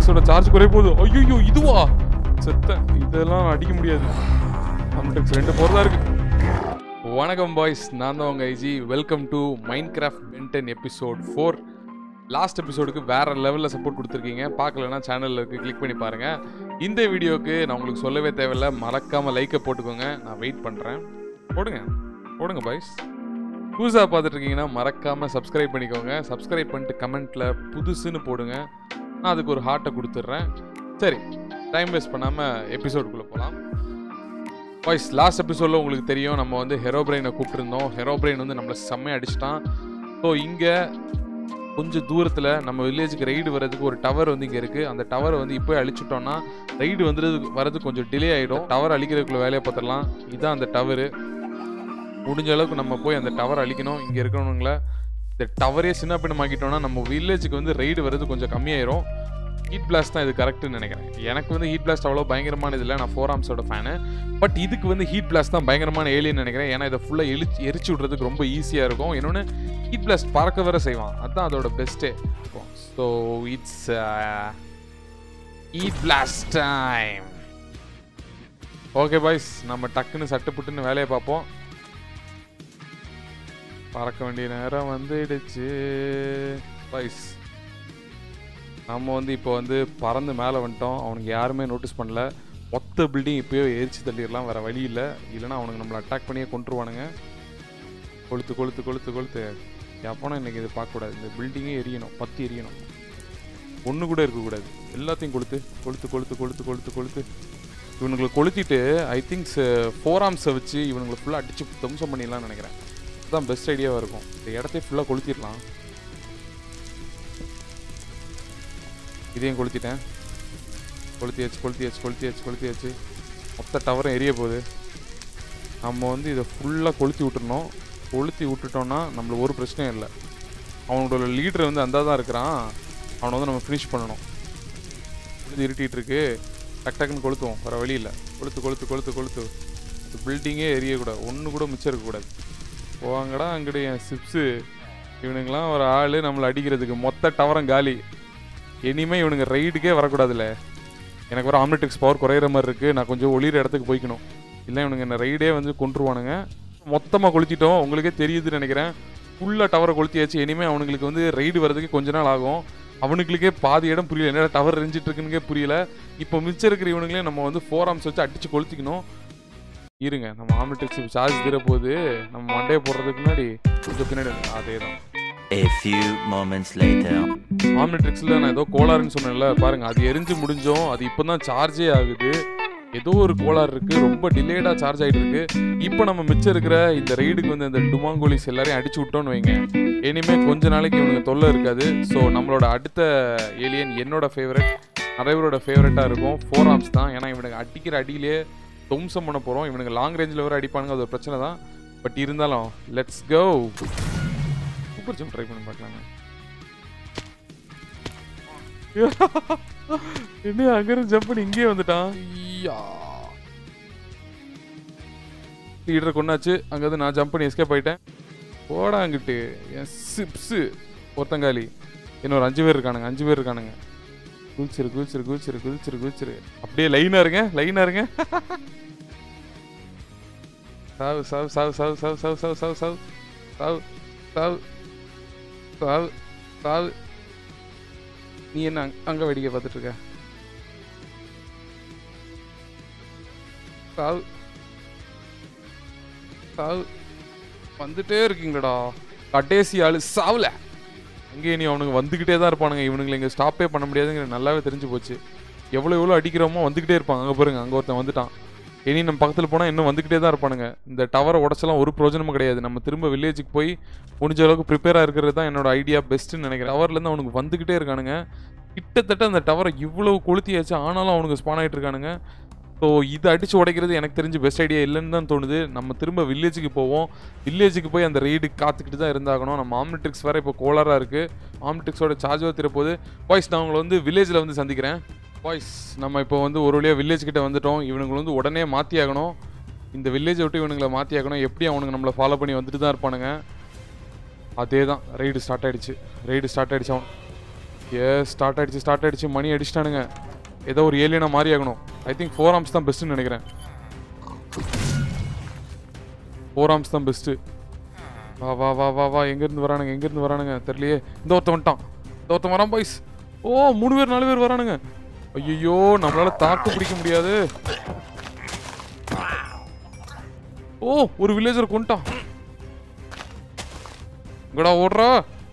ஆம்னிட்ரிக்ஸோட charge குறைய போகுது ஐயோ இதுவா செத்தேன் இதெல்லாம் அடிக்க முடியாது ஆம்னிட்ரிக்ஸ் ரெண்டு போகிறதா இருக்கு வணக்கம் பாய்ஸ் நான் தான் உங்கள் IG welcome to Minecraft Ben Ten episode four last எபிசோடுக்கு வேற லெவலில் சப்போர்ட் கொடுத்துருக்கீங்க பார்க்கலன்னா சேனலில் இருக்கு கிளிக் பண்ணி பாருங்கள் இந்த வீடியோக்கு நான் உங்களுக்கு சொல்லவே தேவையில்ல மறக்காமல் லைக்கை போட்டுக்கோங்க நான் வெயிட் பண்ணுறேன் போடுங்க போடுங்க பாய்ஸ் புதுசாக பார்த்துட்டு இருக்கீங்கன்னா மறக்காமல் சப்ஸ்கிரைப் பண்ணிக்கோங்க சப்ஸ்கிரைப் பண்ணிட்டு கமெண்ட்டில் புதுசுன்னு போடுங்க நான் அதுக்கு ஒரு ஹார்ட்டை கொடுத்துட்றேன் சரி டைம் வேஸ்ட் பண்ணாமல் எபிசோடுக்குள்ளே போகலாம் வாய்ஸ் லாஸ்ட் எபிசோடில் உங்களுக்கு தெரியும் நம்ம வந்து ஹெரோபிரைனை கூப்பிட்டுருந்தோம் ஹெரோபிரைன் வந்து நம்மளை செம்மையாக அடிச்சிட்டான் ஸோ இங்கே கொஞ்சம் தூரத்தில் நம்ம வில்லேஜுக்கு ரைடு வர்றதுக்கு ஒரு டவர் வந்து இங்கே இருக்குது அந்த டவரை வந்து இப்போ அழிச்சிட்டோம்னா ரைடு வந்துறது வரது கொஞ்சம் டிலே ஆகிடும் டவர் அழிக்கிறதுக்குள்ள வேலையை பார்த்துடலாம் இதுதான் அந்த டவரு முடிஞ்ச அளவுக்கு நம்ம போய் அந்த டவர் அழிக்கணும் இங்கே இருக்கிறவங்கள இந்த டவரே சின்ன பின்னமாக்கிட்டோம்னா நம்ம வில்லேஜுக்கு வந்து ரைடு வர்றது கொஞ்சம் கம்மியாயிரும் ஹீட் பிளாஸ்ட் தான் இது கரெக்ட்னு நினைக்கிறேன் எனக்கு வந்து ஹீட் பிளாஸ்ட் அவ்வளோ பயங்கரமானது இல்லை நான் ஃபோர் ஆம்ஸோட ஃபேனு பட் இதுக்கு வந்து ஹீட் பிளாஸ்ட் தான் பயங்கரமான ஏலியன் நினைக்கிறேன் ஏன்னா இதை ஃபுல்லாக எரிச்சு எரிச்சு விட்றதுக்கு ரொம்ப ஈஸியாக இருக்கும் இன்னொன்று ஹீட் பிளாஸ்ட் பறக்க வர செய்வான் அதுதான் அதோட பெஸ்ட்டே so it's heat blast time okay boys நம்ம டக்குன்னு சட்டு புட்டுன்னு வேலையை பார்ப்போம் பறக்க வேண்டிய நேரம் வந்துடுச்சு பாய்ஸ் நம்ம வந்து இப்போ வந்து பறந்து மேலே வந்துட்டோம் அவனுக்கு யாருமே நோட்டீஸ் பண்ணல மொத்த பில்டிங் இப்போயோ எரிச்சு தள்ளிடலாம் வேறு வழி இல்லை இல்லைன்னா அவனுக்கு நம்மளை அட்டாக் பண்ணியே கொண்டுருவானுங்க கொளுத்து கொளுத்து கொளுத்து கொளுத்து எப்போனா இன்னைக்கு இது பார்க்கக்கூடாது இந்த பில்டிங்கே எரியணும் பத்தி எரியணும் ஒன்று கூட இருக்கக்கூடாது எல்லாத்தையும் கொளுத்து கொளுத்து கொளுத்து கொளுத்து கொளுத்து கொளுத்து இவனுங்களை கொளுத்திட்டு ஐ திங்க்ஸ் ஃபோர் ஆம்ஸை வச்சு இவனுங்களை ஃபுல்லாக அடிச்சு தம்சம் பண்ணிடலாம்னு நினைக்கிறேன் அதுதான் பெஸ்ட் ஐடியாவாக இருக்கும் இந்த இடத்தையும் ஃபுல்லாக கொளுத்திடலாம் இதையும் கொளுத்திட்டேன் கொளுத்தியாச்சு கொளுத்தியாச்சு கொளுத்தியாச்சு கொளுத்தியாச்சு மொத்த டவரும் எரிய போகுது நம்ம வந்து இதை ஃபுல்லாக கொளுத்தி விட்டுறணும் கொளுத்தி விட்டுட்டோம்னா நம்மளுக்கு ஒரு பிரச்சனையும் இல்லை அவனோட லீடர் வந்து அந்த தான் இருக்கிறான் அவனை வந்து நம்ம ஃபினிஷ் பண்ணணும் இது இருட்டிகிட்டு இருக்கு டக் டக்குன்னு கொளுத்துவோம் வேறு வழி இல்லை கொளுத்து கொளுத்து கொளுத்து கொளுத்து இந்த பில்டிங்கே எரியக்கூடாது ஒன்று கூட மிச்சம் இருக்கக்கூடாது போவாங்கடா அங்கிட்ட என் சிப்ஸு இவனுங்களாம் ஒரு ஆள் நம்மளை அடிக்கிறதுக்கு மொத்த டவரம் காலி இனிமே இவனுங்க ரைடுக்கே வரக்கூடாதுல்ல எனக்கு ஒரு ஆம்னெட்டிக்ஸ் பவர் குறையிற மாதிரி இருக்குது நான் கொஞ்சம் ஒளிர இடத்துக்கு போய்க்கணும் இல்லை இவனுங்க என்ன ரைடே வந்து கொண்டுருவானுங்க மொத்தமாக கொளுத்திட்டோம் உங்களுக்கே தெரியுதுன்னு நினைக்கிறேன் ஃபுல்லாக டவரை கொளுத்தியாச்சு இனிமேல் அவனுங்களுக்கு வந்து ரைடு வரதுக்கு கொஞ்ச நாள் ஆகும் அவனுங்களுக்கே பாதி இடம் புரியல என்னடா டவர் எரிஞ்சிட்டு இருக்குன்னு புரியல இப்போ மிச்சம் இருக்கிற இவனுங்களே நம்ம வந்து ஃபோர் ஆம்ஸ் வச்சு அடிச்சு கொளுத்திக்கணும் இருங்க நம்ம ஆம்னெட்டிக்ஸ் சார்ஜ் தீர போகுது நம்ம மண்டையை போடுறதுக்கு முன்னாடி கொஞ்சம் பின்னாடி அதே தான் A few moments later. ஆம்னிட்ரிக்ஸில் நான் ஏதோ கோளாறுன்னு சொன்னேன்ல பாருங்க அது எரிஞ்சு முடிஞ்சோம் அது இப்போ தான் சார்ஜே ஆகுது ஏதோ ஒரு கோளாறு இருக்கு ரொம்ப டிலேடாக சார்ஜ் ஆகிட்டு இருக்கு இப்போ நம்ம மிச்சம் இருக்கிற இந்த ரைடுக்கு வந்து இந்த டுமாங்கோலிஸ் எல்லாரையும் அடிச்சு விட்டோம்னு வைங்க இனிமே கொஞ்ச நாளைக்கு இவனுக்கு தொல்லை இருக்காது ஸோ நம்மளோட அடுத்த ஏலியன் என்னோட ஃபேவரட் நிறைய பேரோட ஃபேவரட்டாக இருக்கும் ஃபோர் ஆர்ம்ஸ் தான் ஏன்னா இவனுக்கு அடிக்கிற அடியிலே தும்சம் பண்ண போகிறோம் இவனுக்கு லாங் ரேஞ்சில் வர அடிப்பானுங்க அது ஒரு பிரச்சனை தான் பட் இருந்தாலும் let's go super jump try பண்ணி பார்க்கலாங்க என்ன அங்கிருந்து ஜம்ப் பண்ணி இங்கே வந்துட்டான் ஐயா லீடரை கொண்டாச்சு அங்கேருந்து நான் ஜம்ப் பண்ணி எஸ்கேப் ஆயிட்டேன் போடா அங்கிட்டு என் சிப்ஸு ஒருத்தங்காலி இன்னொரு அஞ்சு பேர் இருக்கானுங்க அஞ்சு பேர் இருக்கானுங்க குதிச்சிரு குதிச்சிரு குதிச்சிரு குதிச்சிரு குதிச்சிரு அப்படியே லைனா இருங்க லைனா இருங்க சாவு சாவு சாவு சாவு சாவு சாவு சாவு சாவு சாவு சாவு சாவு சாவு சாவு நீ என்ன அங்க- அங்க வேடிக்கை பார்த்துட்டு இருக்க சாவு சாவு வந்துட்டே இருக்கீங்களடா கடைசி ஆளு சாவுல அங்கேயே நீ அவனுங்க வந்துக்கிட்டே தான் இருப்பானுங்க இவனுங்களை இங்கே ஸ்டாப்பே பண்ண முடியாதுங்கிற நல்லாவே தெரிஞ்சு போச்சு எவ்வளோ எவ்வளோ அடிக்கிறோமோ வந்துக்கிட்டே இருப்பாங்க அங்கே பாருங்க அங்கே ஒருத்தன் வந்துட்டான் இனி நம்ம பக்கத்தில் போனால் இன்னும் வந்துக்கிட்டே தான் இருப்பானுங்க இந்த டவரை உடச்சலாம் ஒரு பிரயோஜனமும் கிடையாது நம்ம திரும்ப வில்லேஜுக்கு போய் முடிஞ்ச அளவுக்கு ப்ரிப்பேராக இருக்கிறது தான் என்னோட ஐடியா பெஸ்ட்டுன்னு நினைக்கிறேன் டவர்லேருந்து அவனுக்கு வந்துக்கிட்டே இருக்கானுங்க கிட்டத்தட்ட அந்த டவரை இவ்வளவு கொளுத்தியாச்சு ஆனாலும் அவனுக்கு ஸ்பான் ஆகிட்டு இருக்கானுங்க ஸோ இதை அடித்து உடைக்கிறது எனக்கு தெரிஞ்சு பெஸ்ட் ஐடியா இல்லைன்னு தான் தோணுது நம்ம திரும்ப வில்லேஜுக்கு போவோம் வில்லேஜுக்கு போய் அந்த ரைடு காத்துக்கிட்டு தான் இருந்தாகணும் நம்ம ஆம்னிட்ரிக்ஸ் வேறு இப்போ கோளாராக இருக்குது ஆம்னிட்ரிக்ஸோட சார்ஜ் திறப்போது பாய்ஸ் நான் உங்களை வந்து வில்லேஜில் வந்து சந்திக்கிறேன் பாய்ஸ் நம்ம இப்போ வந்து ஒரு வழியாக வில்லேஜ் கிட்ட வந்துட்டோம் இவனுங்களை வந்து உடனே மாற்றி ஆகணும் இந்த வில்லேஜை விட்டு இவனுங்களை மாற்றி ஆகணும் எப்படி அவனுங்க நம்மளை ஃபாலோ பண்ணி வந்துட்டு தான் இருப்பானுங்க அதே தான் ரைடு ஸ்டார்ட் ஆயிடுச்சு ரைடு ஸ்டார்ட் ஆயிடுச்சு அவன் ஏ ஸ்டார்ட் ஆயிடுச்சு ஸ்டார்ட் ஆயிடுச்சு மணி அடிச்சிட்டானுங்க ஏதோ ஒரு ஏலியனா மாறி ஆகணும் ஐ திங்க் ஃபோர் ஆர்ம்ஸ் தான் பெஸ்ட்டுன்னு நினைக்கிறேன் ஃபோர் ஆர்ம்ஸ் தான் பெஸ்ட்டு வா வா வா வா வா எங்கேருந்து வரானுங்க எங்கேருந்து வரானுங்க தெரியலையே இந்த ஒருத்தன் வந்துட்டான் இந்த ஒருத்தன் வரான் பாய்ஸ் ஓ மூணு பேர் நாலு பேர் வரானுங்க ஐயோ நம்மளால தாக்கு பிடிக்க முடியாது ஓ ஒரு வில்லேஜர் கொண்டுட்டான் இங்கடா ஓடுறா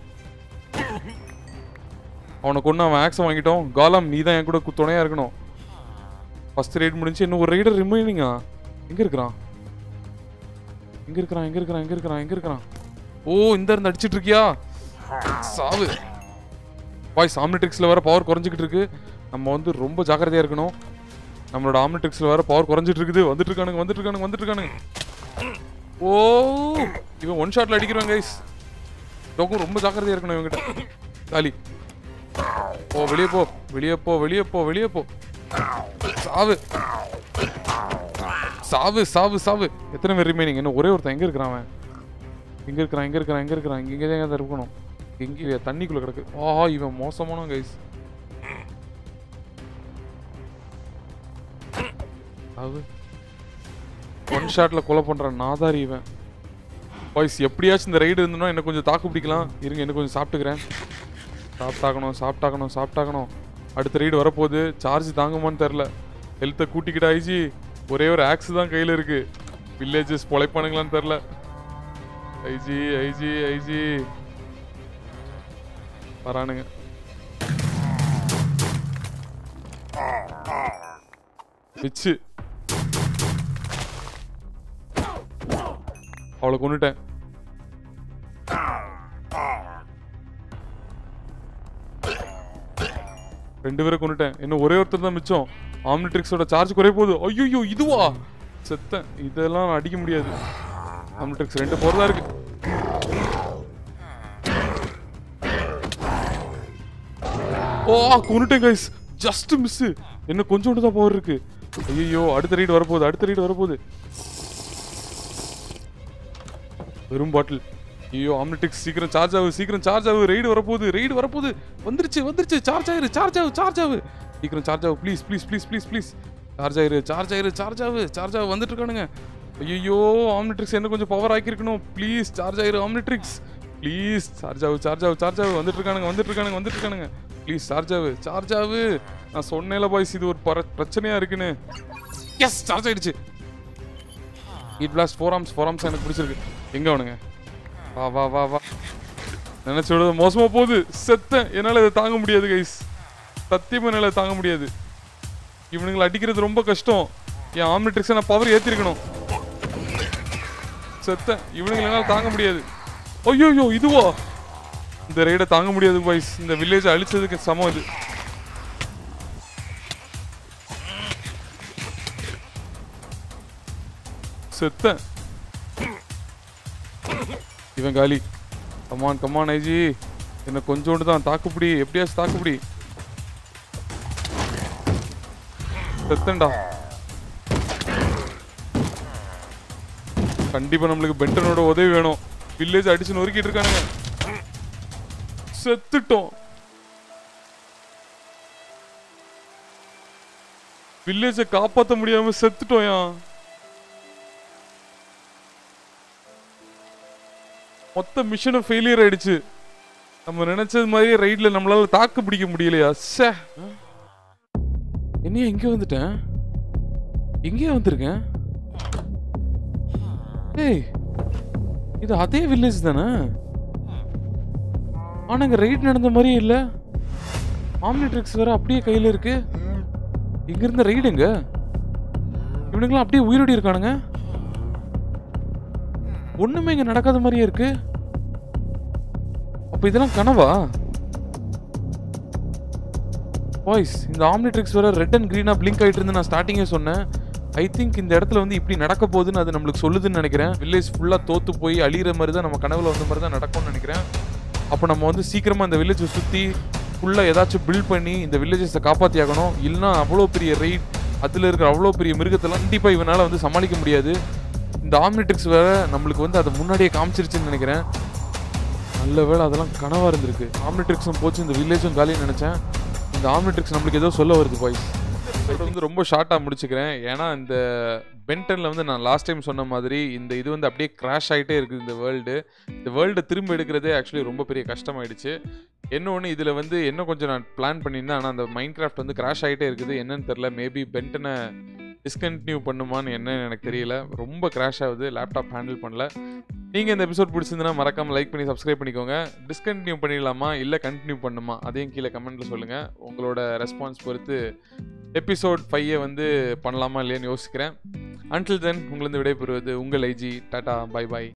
அவனை கொண்டு அவன் ஆக்ஸை வாங்கிட்டோம் காலம் நீ தான் என் கூட கு- துணையா இருக்கணும் ஃபர்ஸ்ட் ரைட் முடிஞ்சு இன்னும் ஒரு ரைடர் ரிமைனிங்கா எங்க இருக்கிறான் எங்க இருக்கிறான் எங்க இருக்கிறான் எங்க இருக்கிறான் எங்க இருக்கிறான் ஓ இந்த இருந்து அடிச்சிட்டு இருக்கியா சாவு வாய்ஸ் ஆம்னிட்ரிக்ஸில் வேற பவர் குறைஞ்சிக்கிட்டு இருக்கு நம்ம வந்து ரொம்ப ஜாக்கிரதையா இருக்கணும் நம்மளோட ஆம்னிட்ரிக்ஸில் வேற பவர் குறைஞ்சிட்டு இருக்குது வந்துட்டு இருக்கானுங்க வந்துட்டு இருக்கானுங்க வந்துட்டு இருக்கானுங்க ஓ இவன் ஒன் ஷாட்ல அடிக்கிறான் கைஸ் டோக்கும் ரொம்ப ஜாக்கிரதையா இருக்கணும் இவங்கிட்ட காலி போ வெளியே போ வெளியே போ வெளியே போ வெளியே போ சாவு சாவு சாவு சாவு எத்தனை பேர் ரிமைனிங் இன்னும் ஒரே ஒருத்தன் எங்க இருக்கிறான் அவன் எங்க இருக்கிறான் எங்க இருக்கிறான் எங்க இருக்கிறான் இங்க தான் எங்க இருக்கணும் எங்க தண்ணிக்குள்ள கிடக்கு ஆஹா இவன் மோசமான கைஸ் சாவு ஒன் ஷாட்ல கொலை பண்றான் நாதாரி இவன் பாய்ஸ் எப்படியாச்சும் இந்த ரைடு இருந்தோம்னா என்ன கொஞ்சம் தாக்கு பிடிக்கலாம் இருங்க என்ன கொஞ்சம் சாப்பிட்டுக்கிறேன் சாப்பிட்டாக்கணும் சாப்பிட்டாக்கணும் சாப்பிட்டாக்கணும் அடுத்த ரைடு வரப்போகுது சார்ஜ் தாங்குமான்னு தெரில ஹெல்த்தை கூட்டிக்கிட்டு ஐஜி ஒரே ஒரு ஆக்ஸ் தான் கையில் இருக்கு வில்லேஜஸ் பொழைப்பானுங்களான்னு தெரில ஐஜி ஐஜி ஐஜி வரானுங்க பிச்சு அவளை கொண்டுட்டேன் ரெண்டு பேரை கொண்டுட்டேன் இன்னும் ஒரே ஒருத்தர் தான் மிச்சம் ஆம்னிட்ரிக்ஸோட சார்ஜ் குறைய போகுது ஐயோ இதுவா செத்தேன் இதெல்லாம் அடிக்க முடியாது ஆம்னிட்ரிக்ஸ் ரெண்டு போறதா இருக்கு ஓ கொண்டுட்டேன் கைஸ் ஜஸ்ட் மிஸ் என்ன கொஞ்சோண்டு தான் பவர் இருக்கு ஐயோ அடுத்த ரைடு வரப்போகுது அடுத்த ரைடு வரப்போகுது வெறும் பாட்டில் ஐயோ ஆம்னிட்டிக்ஸ் சீக்கிரம் சார்ஜ் ஆகு சீக்கிரம் சார்ஜ் ஆகு ரைடு வரப்போகுது ரைடு வரப்போகுது வந்துருச்சு வந்துருச்சு சார்ஜ் ஆயிரு சார்ஜ் ஆகு சார்ஜ் ஆகு சீக்கிரம் சார்ஜ் ஆகு please please please please please charge ஆயிரு சார்ஜ் ஆயிரு சார்ஜ் ஆகு சார்ஜ் ஆகு வந்துட்டு இருக்கானுங்க ஐயோ ஆம்னிட்ரிக்ஸ் என்ன கொஞ்சம் பவர் ஆக்கியிருக்கணும் ப்ளீஸ் சார்ஜ் ஆயிரு ஆம்னிட்ரிக்ஸ் ப்ளீஸ் சார்ஜ் ஆகு சார்ஜ் ஆகு சார்ஜ் ஆகு வந்துட்டு இருக்கானுங்க வந்துட்டு இருக்கானுங்க வந்துட்டு இருக்கானுங்க ப்ளீஸ் சார்ஜ் ஆகு சார்ஜ் ஆகு நான் சொன்னேன்ல பாய்ஸ் இது ஒரு பர பிரச்சனையா இருக்குன்னு எஸ் சார்ஜ் ஆயிடுச்சு heat blast four arms four arms எனக்கு பிடிச்சிருக்கு எங்க அவனுங்க வா வா வா வா நினைச்சு விட மோசமா போகுது செத்தேன் என்னால இதை தாங்க முடியாது கைஸ் சத்தியமா என்னால இதை தாங்க முடியாது இவனுங்களை அடிக்கிறது ரொம்ப கஷ்டம் என் ஆம்னிட்ரிக்ஸை நான் பவர் ஏத்திருக்கணும் செத்தேன் இவனுங்களை என்னால தாங்க முடியாது ஐயோ இதுவா இந்த ரைடை தாங்க முடியாது பாய்ஸ் இந்த வில்லேஜ் அழிச்சதுக்கு சமம் இது செத்தேன் இவன் காலி கமான் கமான் ஐஜி என்ன கொஞ்சோண்டு தான் தாக்குப்பிடி எப்படியாச்சும் தாக்குப்பிடி செத்தன்டா கண்டிப்பா நம்மளுக்கு பென்டனோட உதவி வேணும் வில்லேஜ் அடிச்சு நொறுக்கிட்டு இருக்கானுங்க செத்துட்டோம் வில்லேஜை காப்பாத்த முடியாம செத்துட்டோம் ஏன் மொத்த மிஷனும் ஃபெயிலியர் ஆயிடுச்சு நம்ம நினைச்சது மாதிரியே ரைட்ல நம்மளால தாக்கு பிடிக்க முடியலையா சே என்னையா இங்க வந்துட்டேன் எங்கேயா வந்திருக்கேன் ஏய் இது அதே வில்லேஜ் தானே ஆனா இங்க ரைட் நடந்த மாதிரியே இல்ல ஆம்னிட்ரிக்ஸ் வேற அப்படியே கையில இருக்கு இங்க இருந்த ரைடுங்க இவனுங்களாம் அப்படியே உயிரோடி இருக்கானுங்க ஒண்ணுமே இங்க நடக்காத மாதிரியே இருக்கு அப்ப இதெல்லாம் கனவா வாய்ஸ் இந்த ஆம்னிட்ரிக்ஸ் வேற ரெட் அண்ட் கிரீனா பிளிங்க் ஆயிட்டு இருந்து நான் ஸ்டார்டிங்கே சொன்னேன் ஐ திங்க் இந்த இடத்துல வந்து இப்படி நடக்க போகுதுன்னு அது நம்மளுக்கு சொல்லுதுன்னு நினைக்கிறேன் வில்லேஜ் ஃபுல்லா தோத்து போய் அழியிற மாதிரி தான் நம்ம கனவுல வந்த மாதிரி தான் நடக்கும்னு நினைக்கிறேன் அப்போ நம்ம வந்து சீக்கிரமா இந்த வில்லேஜை சுத்தி ஃபுல்லா ஏதாச்சும் பில்ட் பண்ணி இந்த வில்லேஜஸை காப்பாத்தி ஆகணும் இல்லைன்னா அவ்வளோ பெரிய ரைட் அதுல இருக்கிற அவ்வளோ பெரிய மிருகத்தெல்லாம் கண்டிப்பா இவனால வந்து சமாளிக்க முடியாது இந்த ஆம்னிட்ரிக்ஸ் வேற நம்மளுக்கு வந்து அதை முன்னாடியே காமிச்சிருச்சுன்னு நினைக்கிறேன் நல்ல வேளை அதெல்லாம் கனவாக இருந்திருக்கு ஆம்னிட்ரிக்ஸும் போச்சு இந்த வில்லேஜும் காலின்னு நினச்சேன் இந்த ஆம்னிட்ரிக்ஸ் நம்மளுக்கு ஏதோ சொல்ல வருது பாய்ஸ் இதோட வந்து ரொம்ப ஷார்ட்டாக முடிச்சுக்கிறேன் ஏன்னா இந்த பென்டனில் வந்து நான் லாஸ்ட் டைம் சொன்ன மாதிரி இந்த இது வந்து அப்படியே கிராஷ் ஆகிட்டே இருக்குது இந்த வேர்ல்டு இந்த வேர்ல்டை திரும்ப எடுக்கிறதே ஆக்சுவலி ரொம்ப பெரிய கஷ்டமாயிடுச்சு இன்னொன்று இதில் வந்து இன்னும் கொஞ்சம் நான் பிளான் பண்ணியிருந்தேன் ஆனால் அந்த மைண்ட் கிராஃப்ட் வந்து கிராஷ் ஆகிட்டே இருக்குது என்னன்னு தெரில மேபி பென்டனை டிஸ்கண்டினியூ பண்ணுமான்னு என்னன்னு எனக்கு தெரியல ரொம்ப கிராஷ் ஆகுது லேப்டாப் ஹேண்டில் பண்ணல நீங்கள் இந்த எபிசோட் பிடிச்சிருந்தனா மறக்காமல் லைக் பண்ணி சப்ஸ்கிரைப் பண்ணிக்கோங்க டிஸ்கண்டினியூ பண்ணிடலாமா இல்லை கண்டினியூ பண்ணுமா அதையும் கீழே கமெண்ட்டில் சொல்லுங்கள் உங்களோட ரெஸ்பான்ஸ் பொறுத்து எபிசோட் ஃபைவை வந்து பண்ணலாமா இல்லையான்னு யோசிக்கிறேன் அன்டில் தென் உங்களிருந்து விடைபெறுவது உங்கள் ஐஜி டாடா பை பாய்